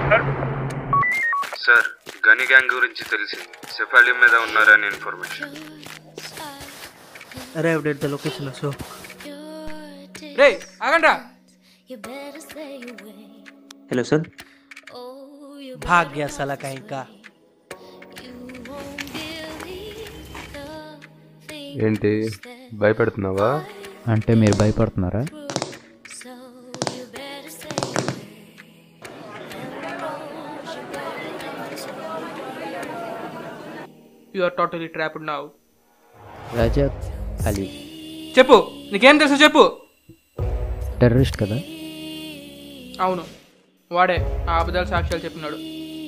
Sir గని gang గురించి తెలిసింది సెఫాలి మీద ఉన్నారని information arrived at the location so రే ఆగండ్రా హలో సార్ भाग गया साला कहीं का ఏంటి భయపెడుతున్నావా అంటే మీరు భయపడుతున్నారా you are totally trapped now Rajat Ali చెప్పు నీకేం తెలుసు చెప్పు టెర్రరిస్ట్ కదా అవును వాడే ఆ అబద్ధాల సాక్ష్యాలు చెప్పినాడు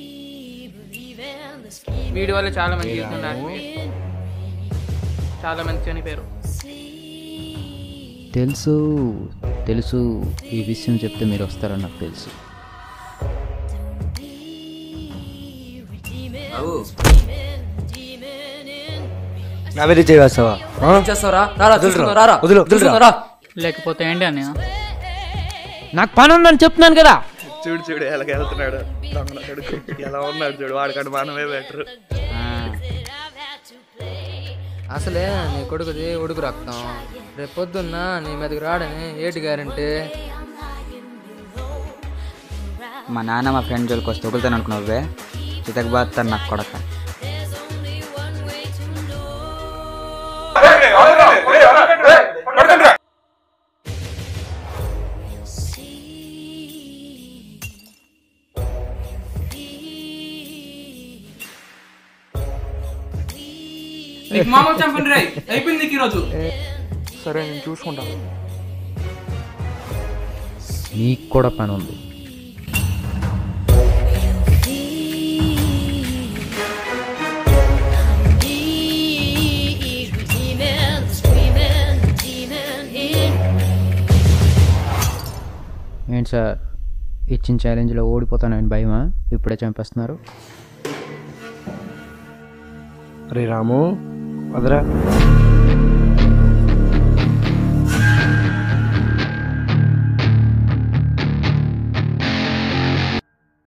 వీడి వల్ల చాలా మంది జీవితం నాశనమైంది. చాలా మంది చనిపోయారు తెలుసు తెలుసు ఈ విషయం చెప్తే మీరు వస్తారని నాకు తెలుసు నా మీద చేస్తావా చేస్తావరా రారా చూసుకుందాం, రారా వదిలు, చూసుకుందాం, రా లేకపోతే ఏంటి అన్నయ్య నాకు పని ఉందని చెప్తున్నాను కదా చూడు చూడు ఎలాగ వెళ్తున్నాడు దొంగల కొడుకు ఎలా ఉన్నాడు చూడు వాడికంటే మనమే బెటర్ అసలే నీ కొడుకుది ఉడుకు రక్తం రేపు పొద్దున్న నీ మీదకి రాడని ఏటి గ్యారంటీ మా నాన్న మా ఫ్రెండ్ జోలికి వస్తే వదులుతాను అనుకున్నావే చితకు బాస్తాను నాకు కొడక నీకు మామూలు చంపండి రే అయిపోయింది నీకు ఈరోజు సరే నేను చూసుకుంటాను నీకు కూడా పని ఉంది ఏంటి సార్ ఇచ్చిన ఛాలెంజ్లో ఓడిపోతానని భయమా ఇప్పుడే చంపేస్తున్నారు రే రాము వదరా